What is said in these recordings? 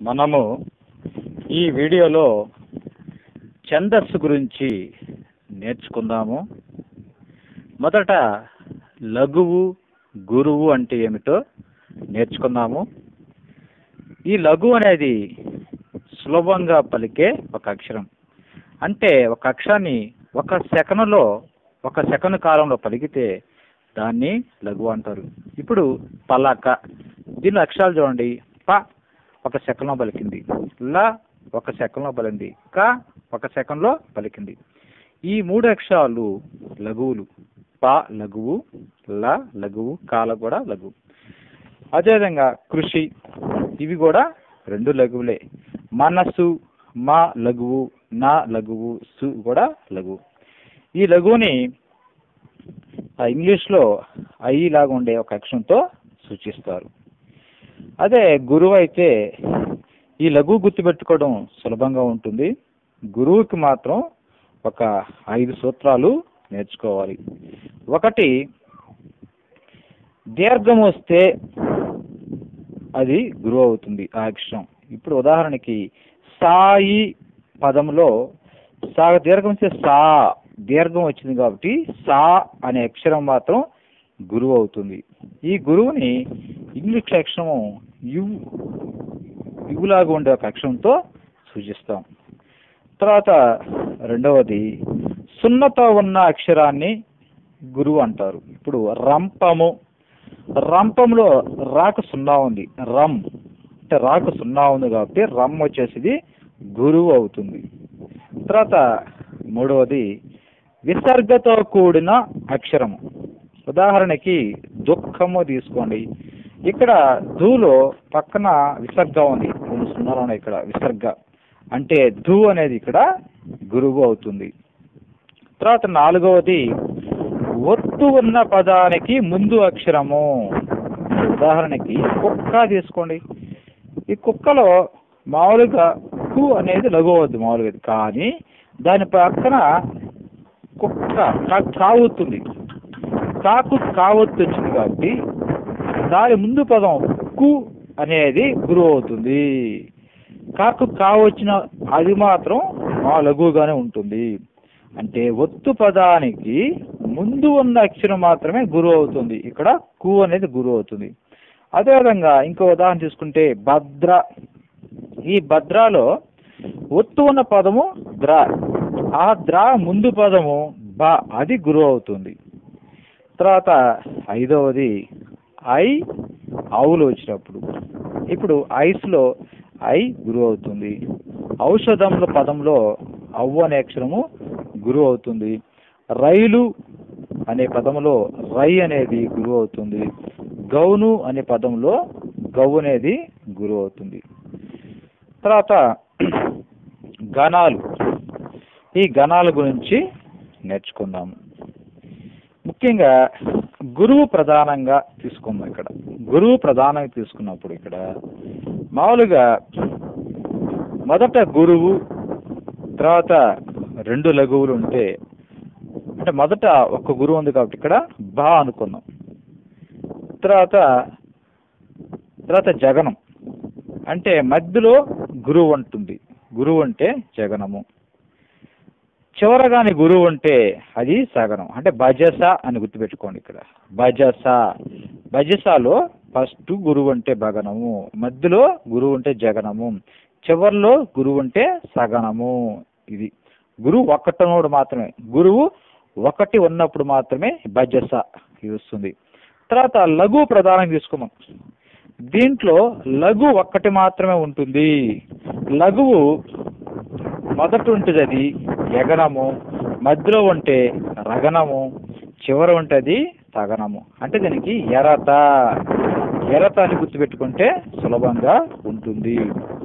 మనము ఈ వీడియోలో ఛందస్సు గురించి నేర్చుకుందాము మొదట లఘువు గురువు అంటే ఏమిటో నేర్చుకుందాము ఈ లఘు అనేది సులభంగా పలికే ఒక అక్షరం అంటే ఒక అక్షరాన్ని ఒక సెకనులో ఒక సెకను కాలంలో పలికితే దాన్ని లఘు అంటారు ఇప్పుడు పలక దీని అక్షరాలు చూడండి ప ఒక సెకండ్లో పలికింది ల ఒక సెకండ్లో పలికింది క ఒక సెకండ్లో పలికింది ఈ మూడు అక్షరాలు లఘువులు ప లఘువు ల లఘువు కాల కూడా లఘువు అదేవిధంగా కృషి ఇవి కూడా రెండు లఘువులే మనస్సు మా లఘువు నా లఘువు సు కూడా లఘువు ఈ లఘువుని ఆ ఇంగ్లీష్లో ఐ లాగా ఉండే ఒక అక్షరంతో సూచిస్తారు అదే గురువు అయితే ఈ లఘువు గుర్తుపెట్టుకోవడం సులభంగా ఉంటుంది గురువుకి మాత్రం ఒక ఐదు సూత్రాలు నేర్చుకోవాలి ఒకటి దీర్ఘం వస్తే అది గురువు అవుతుంది ఆ అక్షరం ఇప్పుడు ఉదాహరణకి సాయి పదంలో సా దీర్ఘం వస్తే సా దీర్ఘం వచ్చింది కాబట్టి సా అనే అక్షరం మాత్రం గురువు అవుతుంది ఈ గురువుని ఇంగ్లీష్ అక్షరము యు యులాగా ఉండే ఒక అక్షరంతో సూచిస్తాం తర్వాత రెండవది సున్నతో ఉన్న అక్షరాన్ని గురువు అంటారు ఇప్పుడు రంపము రంపంలో రాకు సున్నా ఉంది రమ్ అంటే రాకు సున్నా ఉంది కాబట్టి రమ్ వచ్చేసి గురువు అవుతుంది తర్వాత మూడవది విసర్గతో కూడిన అక్షరము ఉదాహరణకి దుఃఖము తీసుకోండి ఇక్కడ ధూలో పక్కన విసర్గ ఉంది రెండు సున్నాలు ఉన్నాయి ఇక్కడ విసర్గ అంటే ధూ అనేది ఇక్కడ గురువు అవుతుంది తర్వాత నాలుగవది ఒత్తు ఉన్న పదానికి ముందు అక్షరము ఉదాహరణకి కుక్క తీసుకోండి ఈ కుక్కలో మామూలుగా కు అనేది లఘు అవుద్ది మామూలుగా కానీ దాని పక్కన కుక్క కా- కావొత్తుంది కాకు కావొత్తు వచ్చింది కాబట్టి దాని ముందు పదం కు అనేది గురువు అవుతుంది కాకు కావచ్చిన అది మాత్రం మా లఘువుగానే ఉంటుంది అంటే ఒత్తు పదానికి ముందు ఉన్న అక్షరం మాత్రమే గురువు అవుతుంది ఇక్కడ కు అనేది గురువు అవుతుంది అదేవిధంగా ఇంకో ఉదాహరణ తీసుకుంటే భద్ర ఈ భద్రాలో ఒత్తు ఉన్న పదము ద్ర ఆ ద్ర ముందు పదము బ అది గురువు అవుతుంది తర్వాత ఐదవది ఐ ఆవులు వచ్చినప్పుడు ఇప్పుడు ఐస్లో ఐ గురువు అవుతుంది ఔషధంలో పదంలో అవ్వు అనే అక్షరము గురువు అవుతుంది రైలు అనే పదంలో రై అనేది గురువు అవుతుంది గౌను అనే పదంలో గౌ అనేది గురువు అవుతుంది తర్వాత గణాలు ఈ గణాల గురించి నేర్చుకుందాము ముఖ్యంగా గురువు ప్రధానంగా తీసుకుందాం ఇక్కడ గురువు ప్రధానంగా తీసుకున్నప్పుడు ఇక్కడ మామూలుగా మొదట గురువు తర్వాత రెండు లఘువులు ఉంటే అంటే మొదట ఒక గురువు ఉంది కాబట్టి ఇక్కడ బా అనుకుందాం తర్వాత తర్వాత జగనం అంటే మధ్యలో గురువు ఉంటుంది గురువు అంటే జగనము చివరగాని గురువు ఉంటే అది సగనం అంటే భజస అని గుర్తుపెట్టుకోండి ఇక్కడ భజస భజసలో ఫస్ట్ గురువు అంటే భగనము మధ్యలో గురువు అంటే జగనము చివర్లో గురువు అంటే సగనము ఇది గురువు ఒక్కటనోడు మాత్రమే గురువు ఒకటి ఉన్నప్పుడు మాత్రమే భజస ఇది వస్తుంది తర్వాత లఘు ప్రధానం తీసుకున్నాం దీంట్లో లఘు ఒక్కటి మాత్రమే ఉంటుంది లఘువు మొదట ఉంటుంది అది యగనము మధ్యలో ఉంటే రగనము చివర ఉంటుంది తగనము అంటే దీనికి ఎరత ఎరత అని గుర్తుపెట్టుకుంటే సులభంగా ఉంటుంది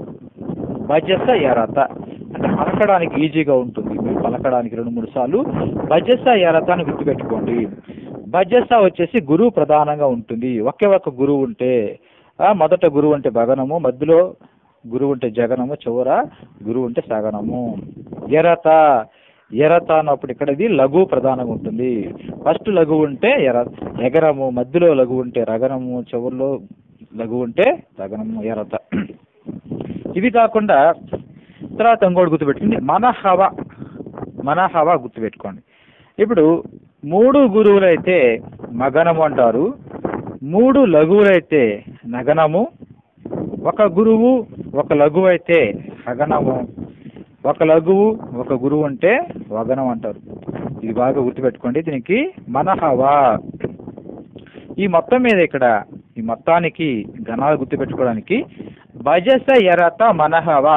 బజస ఎరత అంటే పలకడానికి ఈజీగా ఉంటుంది మీరు పలకడానికి రెండు మూడు సార్లు బజస ఎరత అని గుర్తుపెట్టుకోండి బజస వచ్చేసి గురువు ప్రధానంగా ఉంటుంది ఒకే ఒక్క గురువు ఉంటే ఆ, మొదట గురువు అంటే భగనము మధ్యలో గురువు అంటే జగనము చివర గురువు అంటే సగనము ఎరత ఎరత అన్నప్పుడు ఇక్కడ ఇది లఘు ప్రధానంగా ఉంటుంది ఫస్ట్ లఘు ఉంటే ఎర ఎగరము మధ్యలో లఘు ఉంటే రగనము చివరిలో లఘు ఉంటే రగనము ఎరత ఇవి కాకుండా తర్వాత ఇంకోటి గుర్తుపెట్టుకోండి మనహవ మనహవ గుర్తుపెట్టుకోండి ఇప్పుడు మూడు గురువులైతే మగనము అంటారు మూడు లఘువులైతే నగనము ఒక గురువు ఒక లఘువు అయితే హగనము ఒక లఘువు ఒక గురువు అంటే వగనం అంటారు ఇది బాగా గుర్తుపెట్టుకోండి దీనికి మనహవా ఈ మొత్తం మీద ఇక్కడ ఈ మొత్తానికి గణాలు గుర్తుపెట్టుకోవడానికి భజస ఎరత మనహవ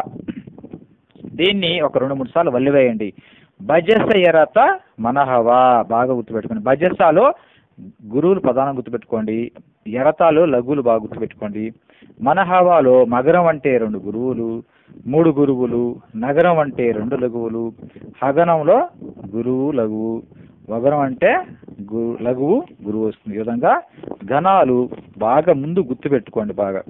దీన్ని ఒక రెండు మూడు సార్లు వల్లివేయండి భజస ఎరత మనహవ బాగా గుర్తుపెట్టుకోండి భజసలో గురువులు ప్రధానం గుర్తుపెట్టుకోండి ఎరతాలో లఘువులు బాగా గుర్తుపెట్టుకోండి మనహవాలో మగరం అంటే రెండు గురువులు మూడు గురువులు నగరం అంటే రెండు లఘువులు హగనంలో గురువు లఘువు వగరం అంటే గు లఘువు గురువు వస్తుంది ఈ విధంగా గణాలు బాగా ముందు గుర్తుపెట్టుకోండి బాగా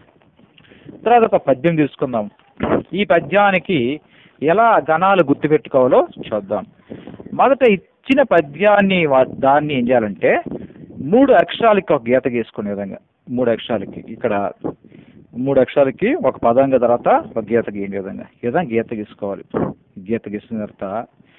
తర్వాత ఒక పద్యం తీసుకుందాం ఈ పద్యానికి ఎలా గణాలు గుర్తుపెట్టుకోవాలో చూద్దాం మొదట ఇచ్చిన పద్యాన్ని వా- దాన్ని ఏం చేయాలంటే మూడు అక్షరాలకి ఒక గీత గీసుకునే విధంగా మూడు అక్షరాలకి ఇక్కడ మూడు అక్షరాలకి ఒక పదంగా తర్వాత ఒక గీత గీయని విధంగా ఈ విధంగా గీత గీసుకోవాలి గీత గీసిన తర్వాత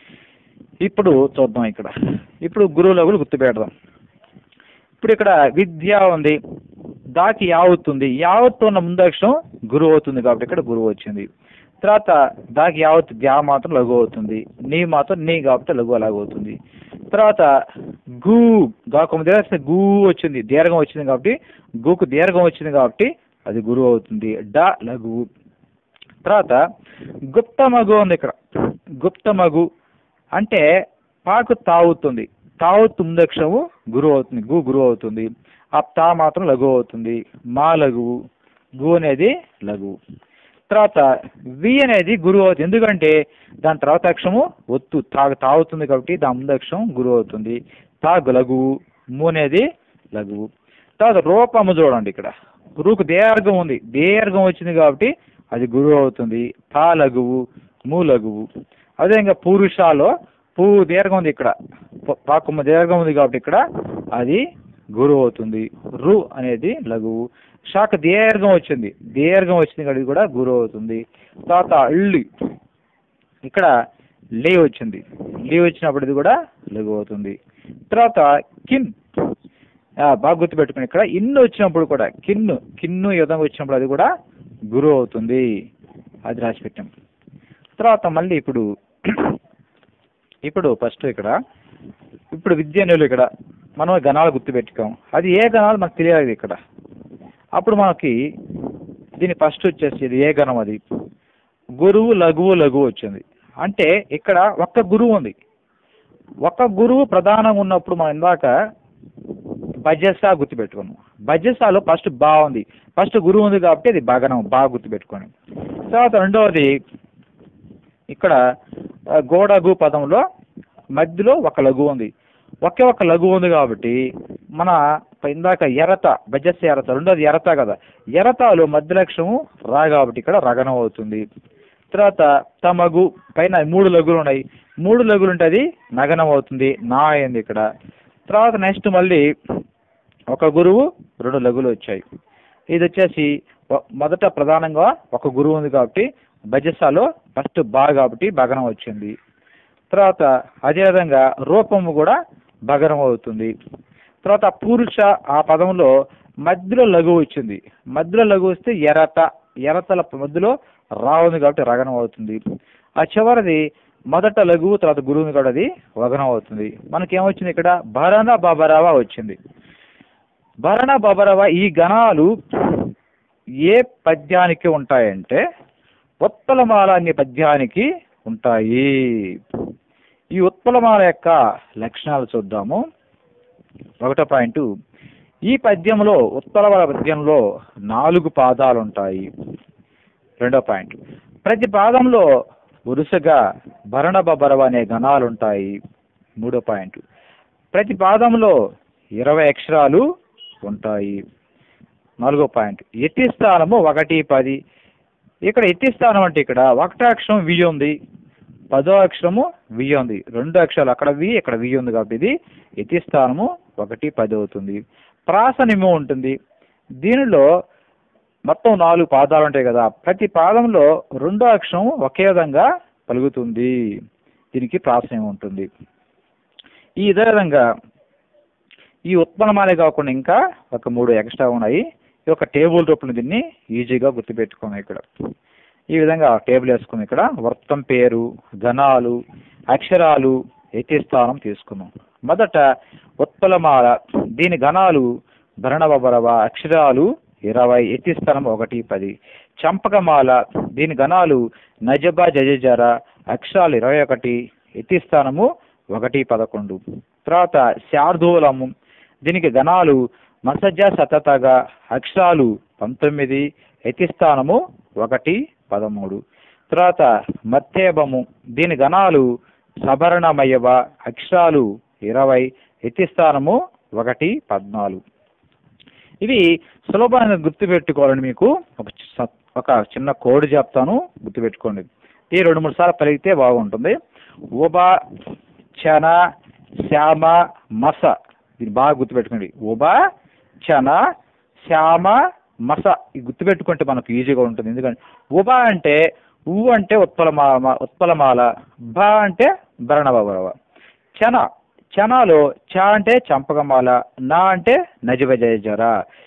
ఇప్పుడు చూద్దాం ఇక్కడ ఇప్పుడు గురువులగులు గుర్తు పెడదాం ఇప్పుడు ఇక్కడ విద్య ఉంది దాకి యావత్తుంది యావత్తు ఉన్న ముందు అక్షరం గురువు అవుతుంది కాబట్టి ఇక్కడ గురువు వచ్చింది తర్వాత దాకి యావత్ ధ్యా మాత్రం లఘు అవుతుంది నీ మాత్రం నీ కాబట్టి లఘు అలాగ అవుతుంది తర్వాత గు గాకు దీర్ఘ గు వచ్చింది దీర్ఘం వచ్చింది కాబట్టి గుకు దీర్ఘం వచ్చింది కాబట్టి అది గురువు అవుతుంది డ లఘువు తర్వాత గుప్తమగు ఉంది ఇక్కడ గుప్తమగు అంటే పాకు తావుతుంది తావుతు ముందు అక్షరము గురువు అవుతుంది గు గురువు అవుతుంది ఆ తా మాత్రం లఘువు అవుతుంది మా లఘువు గు అనేది లఘువు తర్వాత వి అనేది గురువు అవుతుంది ఎందుకంటే దాని తర్వాత అక్షరము ఒత్తు తా తాగుతుంది కాబట్టి దాని ముందు అక్షరం గురువు అవుతుంది తాగు లఘువు ము అనేది లఘువు తర్వాత రూపము చూడండి ఇక్కడ రూకు దీర్ఘం ఉంది దీర్ఘం వచ్చింది కాబట్టి అది గురువు అవుతుంది తా లఘువు ము లఘువు అదేవిధంగా పురుషాలో పువ్వు దీర్ఘం ఉంది ఇక్కడ ప- పాకుమ్మ దీర్ఘం ఉంది కాబట్టి ఇక్కడ అది గురువు అవుతుంది రు అనేది లఘువు షాక్ దీర్ఘం వచ్చింది దీర్ఘం వచ్చింది కాబట్టి ఇది కూడా గురువు అవుతుంది తర్వాత అల్లి ఇక్కడ లే వచ్చింది లే వచ్చినప్పుడు ఇది కూడా లఘు అవుతుంది తర్వాత కిన్ ఆ, బాగా గుర్తుపెట్టుకుని ఇక్కడ ఇన్ను వచ్చినప్పుడు కూడా కిన్ను కిన్ను ఈ విధంగా వచ్చినప్పుడు అది కూడా గురువు అవుతుంది అది రాసి పెట్టాం తర్వాత మళ్ళీ ఇప్పుడు ఇప్పుడు ఫస్ట్ ఇక్కడ ఇప్పుడు విద్యానులు ఇక్కడ మనం గణాలు గుర్తుపెట్టుకోం అది ఏ గణాలు మనకు తెలియాలి ఇక్కడ అప్పుడు మనకి దీని ఫస్ట్ వచ్చేసి ఇది ఏ గణం అది గురువు లఘువు లఘువు వచ్చింది అంటే ఇక్కడ ఒక్క గురువు ఉంది ఒక గురువు ప్రధానంగా ఉన్నప్పుడు మనం ఇందాక బజసా గుర్తుపెట్టుకున్నాం బజసాలో ఫస్ట్ బా ఉంది ఫస్ట్ గురువు ఉంది కాబట్టి అది బగనం బాగా గుర్తుపెట్టుకోండి తర్వాత రెండవది ఇక్కడ ఆ, గోడగు పదంలో మధ్యలో ఒక లఘు ఉంది ఒకే ఒక లఘు ఉంది కాబట్టి మన ఇందాక ఎరత బజస్ ఎరత రెండోది ఎరత కదా ఎరతలో మధ్య లక్ష్యము రా కాబట్టి ఇక్కడ రగనం అవుతుంది తర్వాత తమగు పైన మూడు లఘులు ఉన్నాయి మూడు లఘులు ఉంటే అది నగనం అవుతుంది నా అయింది ఇక్కడ తర్వాత నెక్స్ట్ మళ్ళీ ఒక గురువు రెండు లఘులు వచ్చాయి ఇది వచ్చేసి ఒ- మొదట ప్రధానంగా ఒక గురువు ఉంది కాబట్టి బజసాలో ఫస్ట్ బా కాబట్టి భగనం వచ్చింది తర్వాత అదేవిధంగా రూపము కూడా భగనం అవుతుంది తర్వాత పురుష ఆ పదంలో మధ్యలో లఘు వచ్చింది మధ్యలో లఘు వస్తే ఎరత ఎరతల మధ్యలో రా ఉంది కాబట్టి రగనం అవుతుంది ఆ చివరిది మొదట లఘువు తర్వాత గురువు ఉంది కాబట్టి అది వగనం అవుతుంది మనకేమొచ్చింది ఇక్కడ భరణ బబరవ వచ్చింది భరణ బబరవ ఈ గణాలు ఏ పద్యానికి ఉంటాయంటే ఉత్పలమాల అనే పద్యానికి ఉంటాయి ఈ ఉత్పలమాల యొక్క లక్షణాలు చూద్దాము ఒకటో పాయింట్ ఈ పద్యంలో ఉత్పలమాల పద్యంలో నాలుగు పాదాలు ఉంటాయి రెండో పాయింట్ ప్రతి పాదంలో వరుసగా భరణ బబరవ అనే గణాలు ఉంటాయి మూడో పాయింట్ ప్రతి పాదంలో ఇరవై అక్షరాలు ఉంటాయి నాలుగో పాయింట్ ఎత్తి స్థానము ఒకటి పది ఇక్కడ ఎత్తి స్థానం అంటే ఇక్కడ ఒకటో అక్షరం వి ఉంది పదో అక్షరము వి ఉంది రెండు అక్షరాలు అక్కడ వి ఇక్కడ వి ఉంది కాబట్టి ఇది ఎత్తి స్థానము ఒకటి పది అవుతుంది ప్రాసనిము ఉంటుంది దీనిలో మొత్తం నాలుగు పాదాలు ఉంటాయి కదా ప్రతి పాదంలో రెండో అక్షరం ఒకే విధంగా పలుకుతుంది దీనికి ప్రాసయం ఉంటుంది ఈ ఇదే విధంగా ఈ ఉత్పన్నమాలే కాకుండా ఇంకా ఒక మూడు ఎక్స్ట్రా ఉన్నాయి ఈ ఒక టేబుల్ రూపంలో దీన్ని ఈజీగా గుర్తుపెట్టుకోము ఇక్కడ ఈ విధంగా టేబుల్ వేసుకుని ఇక్కడ వృత్తం పేరు ఘనాలు అక్షరాలు యతిస్థానం తీసుకున్నాం మొదట ఉత్పలమాల దీని ఘనాలు భరణవరవ అక్షరాలు ఇరవై యతిస్థానం ఒకటి పది చంపకమాల దీని ఘనాలు నజబ జజజర అక్షరాలు ఇరవై ఒకటి యతిస్థానము ఒకటి పదకొండు తర్వాత శార్దూలము దీనికి ఘనాలు మసజ సతతగా అక్షరాలు పంతొమ్మిది యతిస్థానము ఒకటి పదమూడు తర్వాత మత్తేబము దీని ఘనాలు సభరణమయవ అక్షరాలు ఇరవై యతిస్థానము ఒకటి పద్నాలుగు ఇవి సులభంగా గుర్తుపెట్టుకోవాలని మీకు ఒక చి- ఒక చిన్న కోడ్ చెప్తాను గుర్తుపెట్టుకోండి ఈ రెండు మూడు సార్లు పలిగితే బాగుంటుంది ఉబ చన శ్యామ మస ఇది బాగా గుర్తుపెట్టుకోండి ఉబ చన శ్యామ మస ఇది గుర్తుపెట్టుకుంటే మనకు ఈజీగా ఉంటుంది ఎందుకంటే ఉబ అంటే ఉ అంటే ఉత్పలమాల ఉత్పలమాల బ అంటే భరణభవ చన చనాలో చ అంటే చంపకమాల నా అంటే నజబజర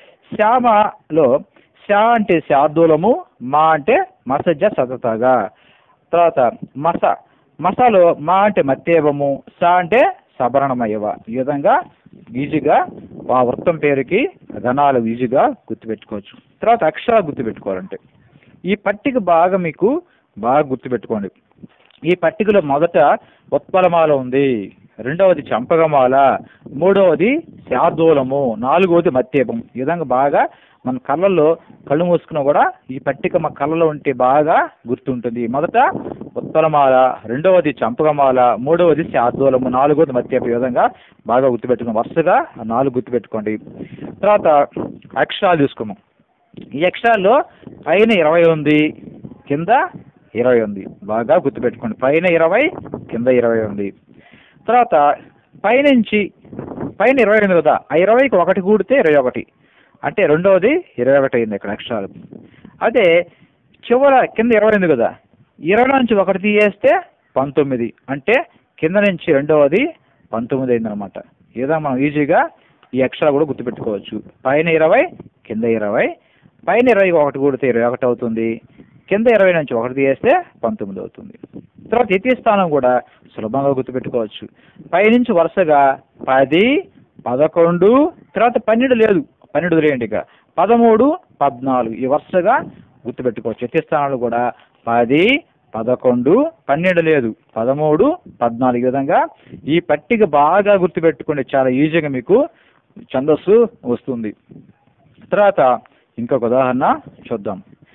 శ్యామలో శా అంటే శార్దూలము మా అంటే మసజ సతతగా తర్వాత మస మసలో మా అంటే మత్తేవము సా అంటే సభరణమయ్యవ ఈ విధంగా ఈజీగా ఆ వృత్తం పేరుకి ఘనాలు ఈజీగా గుర్తుపెట్టుకోవచ్చు తర్వాత అక్షరాలు గుర్తుపెట్టుకోవాలంటే ఈ పట్టిక బాగా మీకు బాగా గుర్తుపెట్టుకోండి ఈ పట్టికలో మొదట ఉత్పలమాల ఉంది రెండవది చంపకమాల మూడవది శార్దూలము నాలుగవది మత్తేపం ఈ విధంగా బాగా మన కళ్ళల్లో కళ్ళు మూసుకున్నా కూడా ఈ పట్టిక మా కళ్ళలో ఉంటే బాగా గుర్తుంటుంది మొదట ఉత్పలమాల రెండవది చంపకమాల మూడవది శార్దూలము నాలుగవది మత్తేపం ఈ విధంగా బాగా గుర్తుపెట్టుకున్నాం వరుసగా ఆ నాలుగు గుర్తుపెట్టుకోండి తర్వాత అక్షరాలు చూసుకోము ఈ అక్షరాల్లో పైన ఇరవై ఉంది కింద ఇరవై ఉంది బాగా గుర్తుపెట్టుకోండి పైన ఇరవై కింద ఇరవై ఉంది తర్వాత పైనుంచి పైన ఇరవై ఉంది కదా ఆ ఇరవైకి ఒకటి కూడితే ఇరవై ఒకటి అంటే రెండవది ఇరవై ఒకటి అయింది ఇక్కడ అక్షరాలు అదే చివర కింద ఇరవై ఉంది కదా ఇరవై నుంచి ఒకటి తీయేస్తే పంతొమ్మిది అంటే కింద నుంచి రెండవది పంతొమ్మిది అయింది అనమాట ఏదో మనం ఈజీగా ఈ అక్షరాలు కూడా గుర్తుపెట్టుకోవచ్చు పైన ఇరవై కింద ఇరవై పైన ఇరవై ఒకటి కూడితే ఇరవై ఒకటి అవుతుంది కింద ఇరవై నుంచి ఒకటి తీయేస్తే పంతొమ్మిది అవుతుంది తర్వాత యతి స్థానం కూడా సులభంగా గుర్తుపెట్టుకోవచ్చు పైనుంచి వరుసగా పది పదకొండు తర్వాత పన్నెండు లేదు పన్నెండు లేండి ఇక పదమూడు పద్నాలుగు ఈ వరుసగా గుర్తుపెట్టుకోవచ్చు యతి స్థానాలు కూడా పది పదకొండు పన్నెండు లేదు పదమూడు పద్నాలుగు ఈ విధంగా ఈ పట్టిక బాగా గుర్తుపెట్టుకోండి చాలా ఈజీగా మీకు ఛందస్సు వస్తుంది తర్వాత ఇంకొక ఉదాహరణ చూద్దాం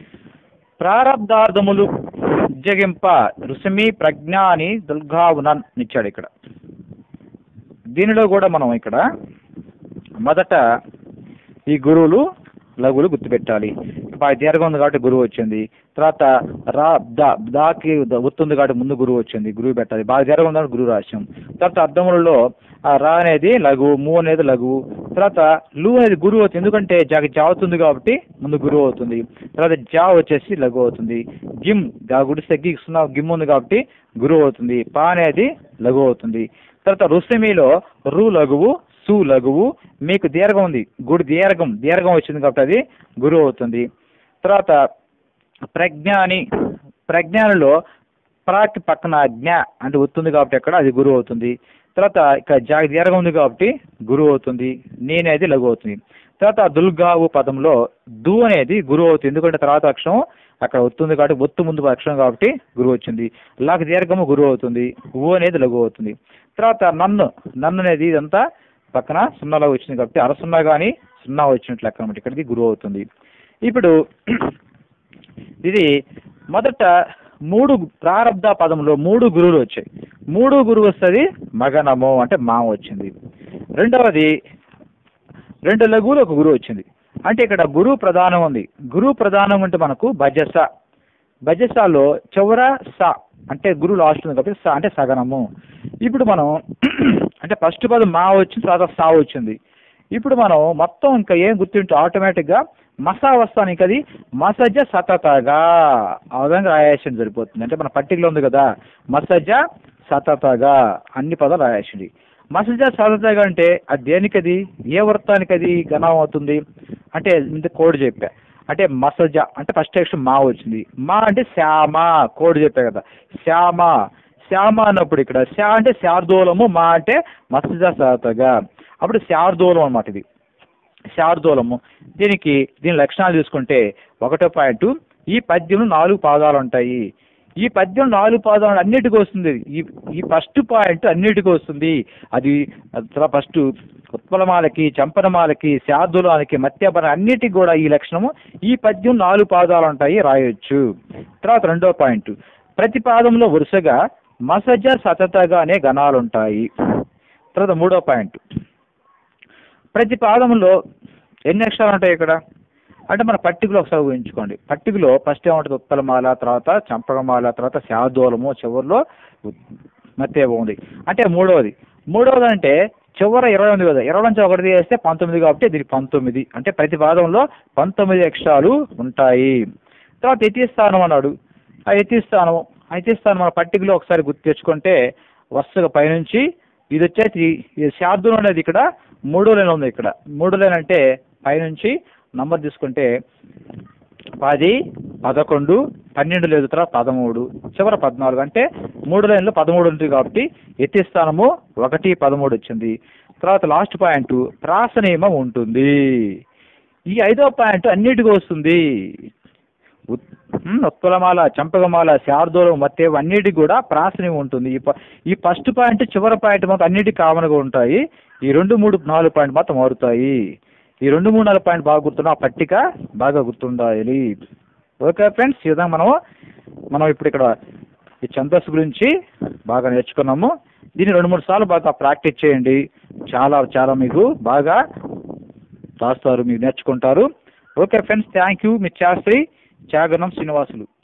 ప్రారబ్ధార్థములు ఉజ్జగింప రుసుమి ప్రజ్ఞ అని దుర్గావునన్ ఇచ్చాడు ఇక్కడ దీనిలో కూడా మనం ఇక్కడ మొదట ఈ గురువులు లఘువులు గుర్తుపెట్టాలి బాగా దీర్ఘం ఉంది కాబట్టి గురువు వచ్చింది తర్వాత రా దా దాకి ద- ఒత్తు ఉంది కాబట్టి ముందు గురువు వచ్చింది గురువు పెట్టాలి బాగా దీర్ఘం ఉంది కాబట్టి గురువు రాశాం తర్వాత అర్థములలో ఆ రా అనేది లఘువు ము అనేది లఘువు తర్వాత లు అనేది గురువు అవుతుంది ఎందుకంటే జాకి జా అవుతుంది కాబట్టి ముందు గురువు అవుతుంది తర్వాత జా వచ్చేసి లఘు అవుతుంది జిమ్ గా గుడిస్తే గి సున్నా గిమ్ ఉంది కాబట్టి గురువు అవుతుంది పా అనేది లఘు అవుతుంది తర్వాత రుసమిలో రు లఘువు సు లఘువు మీకు దీర్ఘం ఉంది గుడి దీర్ఘం దీర్ఘం వచ్చింది కాబట్టి అది గురువు అవుతుంది తర్వాత ప్రజ్ఞ అని ప్రజ్ఞానంలో ప్రాకి పక్కన జ్ఞ అంటే వస్తుంది కాబట్టి అక్కడ అది గురువు అవుతుంది తర్వాత ఇక్కడ జాగి దీర్ఘం ఉంది కాబట్టి గురువు అవుతుంది నేనేది లఘు అవుతుంది తర్వాత దుల్గావు పదంలో దు అనేది గురువు అవుతుంది ఎందుకంటే తర్వాత అక్షరం అక్కడ వస్తుంది కాబట్టి ఒత్తు ముందు అక్షరం కాబట్టి గురువు వచ్చింది లాక్ దీర్ఘము గురువు అవుతుంది ఊ అనేది లఘు అవుతుంది తర్వాత నన్ను నన్ను అనేది ఇదంతా పక్కన సున్నాలో వచ్చింది కాబట్టి అర సున్నా కానీ సున్నా వచ్చినట్లు లెక్క అనమాట ఇక్కడికి గురువు అవుతుంది ఇప్పుడు ఇది మొదట మూడు ప్రారంధ పదంలో మూడు గురువులు వచ్చాయి మూడు గురువు వస్తుంది మగనము అంటే మామ వచ్చింది రెండవది రెండు లఘువులు ఒక గురువు వచ్చింది అంటే ఇక్కడ గురువు ప్రధానం ఉంది గురువు ప్రధానం అంటే మనకు భజస భజసాలో చివర స అంటే గురువు లాస్ట్ ఉంది కాబట్టి స అంటే సగనము ఇప్పుడు మనం అంటే ఫస్ట్ పదం మా వచ్చింది తర్వాత సా వచ్చింది ఇప్పుడు మనం మొత్తం ఇంకా ఏం గుర్తుంటే ఆటోమేటిక్గా మసా వస్తానికి అది మసజ సతతగా ఆ విధంగా రాయాల్సింది సరిపోతుంది అంటే మన పట్టికలో ఉంది కదా మసజ సతతగా అన్ని పదాలు రాయాల్సింది మసజ సతతగా అంటే అది దేనికది ఏ వృత్తానికి అది గణం అవుతుంది అంటే ఇంత కోడ్ చెప్పా అంటే మసజ అంటే ఫస్ట్ అక్షరం మా వచ్చింది మా అంటే శ్యామ కోడ్ చెప్పా కదా శ్యామ శ్యామ అన్నప్పుడు ఇక్కడ శా అంటే శార్దూలము మా అంటే మసజ సతగా అప్పుడు శార్దూలం అన్నమాట ఇది శార్దూలము దీనికి దీని లక్షణాలు చూసుకుంటే ఒకటో పాయింట్ ఈ పద్యంలో నాలుగు పాదాలు ఉంటాయి ఈ పద్యం నాలుగు పాదాలు అన్నిటికీ వస్తుంది ఈ ఈ ఫస్ట్ పాయింట్ అన్నిటికీ వస్తుంది అది ఫస్ట్ ఉత్పలమాలకి చంపనమాలకి శార్దూలానికి మత్యపన అన్నిటికి కూడా ఈ లక్షణము ఈ పద్యం నాలుగు పాదాలు ఉంటాయి రాయొచ్చు తర్వాత రెండో పాయింట్ ప్రతి పాదంలో వరుసగా మసజ సతతగా అనే గణాలు ఉంటాయి తర్వాత మూడో పాయింట్ ప్రతి పాదంలో ఎన్ని అక్షరాలు ఉంటాయి ఇక్కడ అంటే మన పట్టికలో ఒకసారి ఊహించుకోండి పట్టికలో ఫస్ట్ ఏముంటుంది ఉత్తలమాల తర్వాత చంపకమాల తర్వాత శాదోలము చివరిలో మత్తేవ ఉంది అంటే మూడవది మూడవది అంటే చివర ఇరవై ఉంది కదా ఇరవై నుంచి ఒకటి చేస్తే పంతొమ్మిది కాబట్టి దీనికి పంతొమ్మిది అంటే ప్రతి పాదంలో పంతొమ్మిది అక్షరాలు ఉంటాయి తర్వాత యతిస్థానం అన్నాడు ఆ యతిస్థానం ఆ యతిస్థానం మన పట్టికలో ఒకసారి గుర్తు తెచ్చుకుంటే వరుసగా పైనుంచి ఇది వచ్చేసి ఇది శార్దూలం అనేది ఇక్కడ మూడో లైన్ ఉంది ఇక్కడ మూడో లైన్ అంటే పైనుంచి నంబర్ తీసుకుంటే పది పదకొండు పన్నెండు లేదు తర్వాత పదమూడు చివర పద్నాలుగు అంటే మూడు లైన్లో పదమూడు ఉంటుంది కాబట్టి ఎత్తి స్థానము ఒకటి పదమూడు వచ్చింది తర్వాత లాస్ట్ పాయింట్ ప్రాస నియమం ఉంటుంది ఈ ఐదో పాయింట్ అన్నిటికీ వస్తుంది ఉత్- ఉమ్, ఉత్పలమాల చంపకమాల శార్దూలం మత్తేవ అన్నిటికి కూడా ప్రాసనియం ఉంటుంది ఈ ప- ఈ ఫస్ట్ పాయింట్ చివరి పాయింట్ మొత్తం అన్నిటికీ కామన్గా ఉంటాయి ఈ రెండు మూడు నాలుగు పాయింట్ మాత్రం మారుతాయి ఈ రెండు మూడు నాలుగు పాయింట్ బాగా గుర్తున్న ఆ పట్టిక బాగా గుర్తుండాలి ఓకే ఫ్రెండ్స్ ఈ విధంగా మనం మనం ఇప్పుడు ఇక్కడ ఈ ఛందస్సు గురించి బాగా నేర్చుకున్నాము దీన్ని రెండు మూడు సార్లు బాగా ప్రాక్టీస్ చేయండి చాలా చాలా మీకు బాగా రాస్తారు మీరు నేర్చుకుంటారు ఓకే ఫ్రెండ్స్ థ్యాంక్ యూ మీ శాస్త్రి త్యాగనం శ్రీనివాసులు